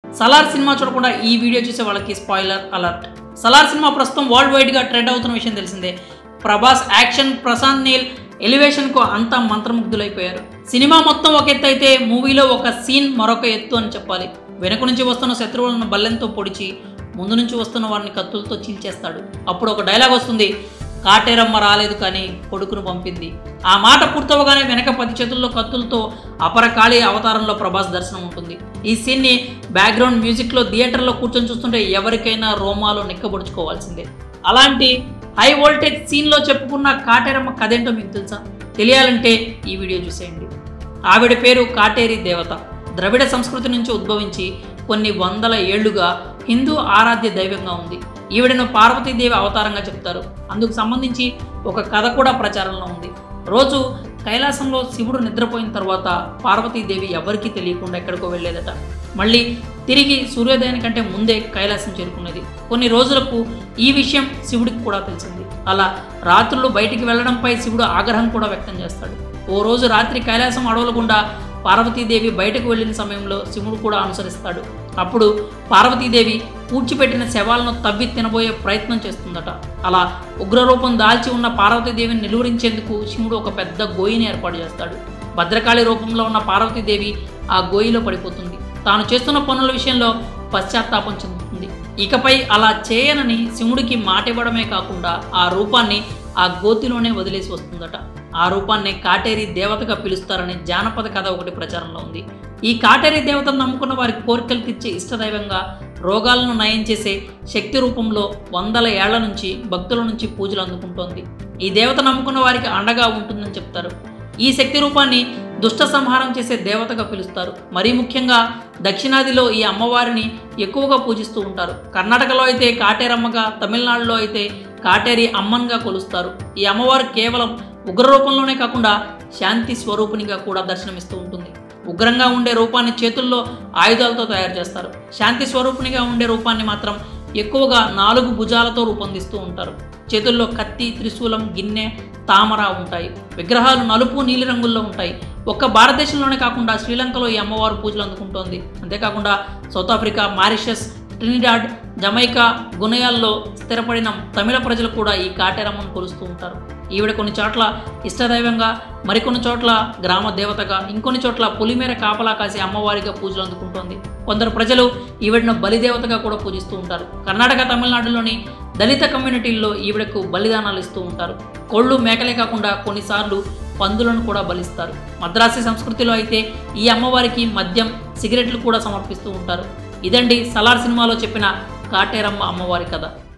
Salaar cinema చూడకుండా ఈ video చూసే వాళ్ళకి స్పాయిలర్ అలర్ట్ సలార్ సినిమా ప్రస్తుతం వరల్డ్ వైడ్గా ట్రెండ్ అవుతున్న విషయం తెలిసిందే ప్రభాస్ యాక్షన్ ప్రశాంత్ నీల్ ఎలివేషన్కు అంతా మంత్రముగ్ధులైపోయారు సినిమా మొత్తం ఒక ఎత్తు అయితే మూవీలో ఒక సీన్ మరొక ఎత్తు అని చెప్పాలి వెనుక నుంచి వస్తున్న శత్రువులను బల్లెంతో పొడిచి ముందు నుంచి వస్తున్న వారిని కత్తులతో చీల్చేస్తాడు అప్పుడు ఒక డైలాగ్ వస్తుంది కాటేరమ్మ రాలేదు కానీ కొడుకును పంపింది ఆ మాట పూర్తవగానే వెనక పది చేతుల్లో కత్తులతో అపరకాళి అవతారంలో ప్రభాస్ దర్శనం ఉంటుంది ఈ సీన్ని బ్యాక్గ్రౌండ్ మ్యూజిక్లో థియేటర్లో కూర్చొని చూస్తుంటే ఎవరికైనా రోమాలో నిక్కబొడుచుకోవాల్సిందే అలాంటి హై వోల్టేజ్ సీన్లో చెప్పుకున్న కాటేరమ్మ కథ ఏంటో మీకు తెలుసా తెలియాలంటే ఈ వీడియో చూసేయండి ఆవిడ పేరు కాటేరి దేవత ద్రవిడ సంస్కృతి నుంచి ఉద్భవించి కొన్ని వందల ఏళ్లుగా హిందూ ఆరాధ్య దైవంగా ఉంది ఈవిడను పార్వతీదేవి అవతారంగా చెప్తారు అందుకు సంబంధించి ఒక కథ కూడా ప్రచారంలో ఉంది రోజు కైలాసంలో శివుడు నిద్రపోయిన తర్వాత పార్వతీదేవి ఎవరికీ తెలియకుండా ఎక్కడికో వెళ్ళేదట మళ్ళీ తిరిగి సూర్యోదయానికంటే ముందే కైలాసం చేరుకునేది కొన్ని రోజులకు ఈ విషయం శివుడికి కూడా తెలిసింది అలా రాత్రులు బయటికి వెళ్ళడంపై శివుడు ఆగ్రహం కూడా వ్యక్తం చేస్తాడు ఓ రోజు రాత్రి కైలాసం అడవుల గుండా పార్వతీదేవి బయటకు వెళ్ళిన సమయంలో శివుడు కూడా అనుసరిస్తాడు అప్పుడు పార్వతీదేవి పూడ్చిపెట్టిన శవాలను తవ్వి తినబోయే ప్రయత్నం చేస్తుందట అలా ఉగ్రరూపం దాల్చి ఉన్న పార్వతీదేవిని నిలువరించేందుకు శివుడు ఒక పెద్ద గోయిని ఏర్పాటు చేస్తాడు భద్రకాళి రూపంలో ఉన్న పార్వతీదేవి ఆ గోయిలో పడిపోతుంది తాను చేస్తున్న పనుల విషయంలో పశ్చాత్తాపం చెందుతుంది ఇకపై అలా చేయనని శివుడికి మాట ఇవ్వడమే కాకుండా ఆ రూపాన్ని ఆ గోతిలోనే వదిలేసి వస్తుందట ఆ రూపాన్ని కాటేరి దేవతగా పిలుస్తారని జానపద కథ ఒకటి ప్రచారంలో ఉంది ఈ కాటేరి దేవతను నమ్ముకున్న వారి కోరికలు తీర్చే ఇష్టదైవంగా రోగాలను నయం చేసే శక్తి రూపంలో వందల ఏళ్ల నుంచి భక్తుల నుంచి పూజలు అందుకుంటోంది ఈ దేవత నమ్ముకున్న వారికి అండగా ఉంటుందని చెప్తారు ఈ శక్తి రూపాన్ని దుష్ట సంహారం చేసే దేవతగా పిలుస్తారు మరీ ముఖ్యంగా దక్షిణాదిలో ఈ అమ్మవారిని ఎక్కువగా పూజిస్తూ ఉంటారు కర్ణాటకలో అయితే కాటేరమ్మగా తమిళనాడులో అయితే కాటేరి అమ్మన్గా కొలుస్తారు ఈ అమ్మవారు కేవలం ఉగ్ర రూపంలోనే కాకుండా శాంతి స్వరూపునిగా కూడా దర్శనమిస్తూ ఉంటుంది ఉగ్రంగా ఉండే రూపాన్ని చేతుల్లో ఆయుధాలతో తయారు చేస్తారు శాంతి స్వరూపునిగా ఉండే రూపాన్ని మాత్రం ఎక్కువగా నాలుగు భుజాలతో రూపొందిస్తూ ఉంటారు చేతుల్లో కత్తి త్రిశూలం గిన్నె తామర ఉంటాయి విగ్రహాలు నలుపు నీలి రంగుల్లో ఉంటాయి ఒక్క భారతదేశంలోనే కాకుండా శ్రీలంకలో ఈ అమ్మవారు పూజలు అందుకుంటోంది అంతేకాకుండా South Africa Mauritius Trinidad Jamaica గునయాల్లో స్థిరపడిన తమిళ ప్రజలు కూడా ఈ కాటేరమ్మను కొలుస్తూ ఉంటారు ఈవిడ కొన్ని చోట్ల ఇష్టదైవంగా మరికొన్ని చోట్ల గ్రామ దేవతగా ఇంకొన్ని చోట్ల పులిమేర కాపలా కాసి అమ్మవారిగా పూజలు అందుకుంటోంది కొందరు ప్రజలు ఈవిడను బలిదేవతగా కూడా పూజిస్తూ ఉంటారు కర్ణాటక తమిళనాడులోని దళిత కమ్యూనిటీల్లో ఈవిడకు బలిదానాలు ఇస్తూ ఉంటారు కోళ్ళు మేకలే కాకుండా కొన్నిసార్లు పందులను కూడా బలిస్తారు మద్రాసి సంస్కృతిలో అయితే ఈ అమ్మవారికి మద్యం సిగరెట్లు కూడా సమర్పిస్తూ ఉంటారు ఇదండి సలార్ సినిమాలో చెప్పిన కాటేరమ్మ అమ్మవారి కథ